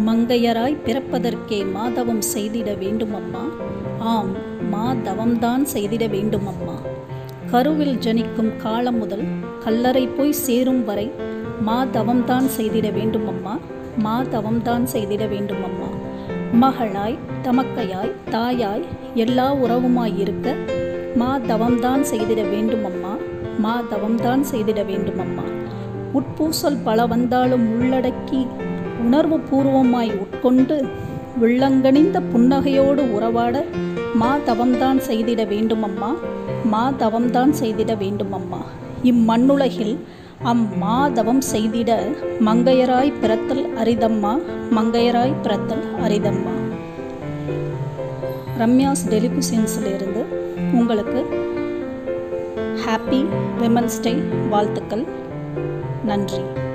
மங்கையராய் பிறப்பதற்கே மாதவம் செய்திட வேண்டுமம்மா ஆம் மாதவம்தான் செய்திட வேண்டுமம்மா கருவில் ஜனிக்கும் காலம் முதல் கல்லறை போய் சேரும் வரை மாதவம்தான் செய்திட வேண்டுமம்மா மாதவம்தான் செய்திட வேண்டுமம்மா மகளாய் தமக்கையாய் தாயாய் எல்லா உறவுமாய் இருக்க மா தவம்தான் செய்திட வேண்டுமம்மா மா தவம்தான் செய்திட வேண்டுமம்மா உட்பூசல் பல வந்தாலும் உள்ளடக்கி உணர்வு பூர்வமாய் உட்கொண்டு உள்ளங்கனிந்த புன்னகையோடு உறவாட மா தவம்தான் செய்திட வேண்டுமம்மா மா தவம்தான் செய்திட வேண்டுமம்மா இம்மண்ணுலகில் அம்மாதவம் செய்திட மங்கையராய் பிறத்தல் அரிதம்மா மங்கையராய் பிறத்தல் அரிதம்மா ரம்யாஸ் டெலிகுசின்ஸிலிருந்து உங்களுக்கு ஹாப்பி விமன்ஸ் டே வாழ்த்துக்கள் நன்றி